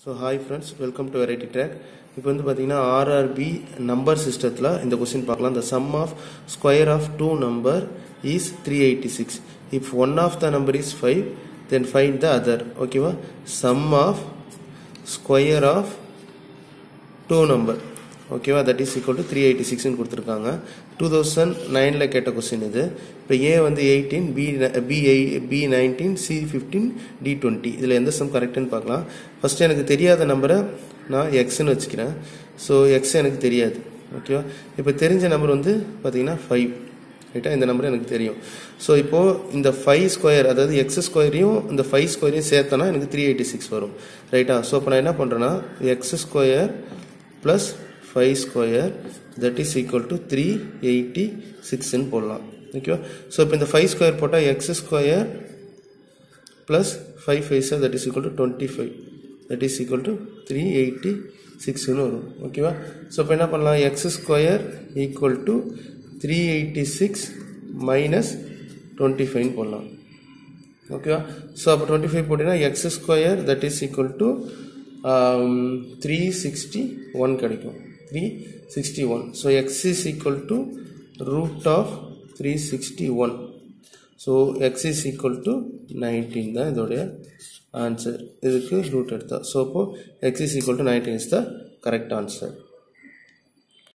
so hi friends welcome to variety track இப்போ வந்து பார்த்தீங்கன்னா ஆர்ஆர்பி நம்பர் சிஸ்டத்தில் இந்த கொஸ்டின் பார்க்கலாம் the sum of square of two number is 386 if one of the number is 5 then find the other ஓகேவா sum of square of two number ஓகேவா that is equal to three eighty சிக்ஸ்னு கொடுத்துருக்காங்க two thousand நைனில் கேட்ட question இது இப்போ A வந்து eighteen B B B nineteen C fifteen D twenty இதில் எந்த சம் கரெக்டுன்னு பார்க்கலாம் ஃபஸ்ட்டு எனக்கு தெரியாத நம்பரை நான் எக்ஸ்ன்னு வச்சுக்கிறேன் ஸோ எக்ஸ் எனக்கு தெரியாது ஓகேவா இப்போ தெரிஞ்ச நம்பர் வந்து பார்த்தீங்கன்னா ஃபைவ் ரைட்டா இந்த நம்பர் எனக்கு தெரியும் ஸோ இப்போது இந்த ஃபைவ் ஸ்கொயர் அதாவது எக்ஸ் ஸ்கொயரையும் இந்த ஃபைவ் ஸ்கொயரையும் சேர்த்தனா எனக்கு த்ரீ எயிட்டி சிக்ஸ் வரும் ரைட்டா ஸோ இப்போ நான் என்ன பண்ணுறேன்னா X square plus five square that is equal to three eighty சிக்ஸ்ன்னு போடலாம் ஓகேவா ஸோ இப்போ இந்த ஃபைவ் ஸ்கொயர் போட்டால் X square plus five five sir that is equal to twenty five that is equal to three eighty சிக்ஸ்னு வரும் ஓகேவா so இப்போ என்ன பண்ணலாம் X square equal to three eighty six minus twenty ஃபைவ்னு போடலாம் ஓகேவா ஸோ அப்போ டுவெண்ட்டி ஃபைவ் போட்டிங்கன்னா X square that is equal to three sixty one கிடைக்கும் three sixty one so X is equal to root of three sixty one so X is equal to nineteen தான் இதோடைய answer இதுக்கு root எடுத்தா so அப்போது X is equal to nineteen is the correct answer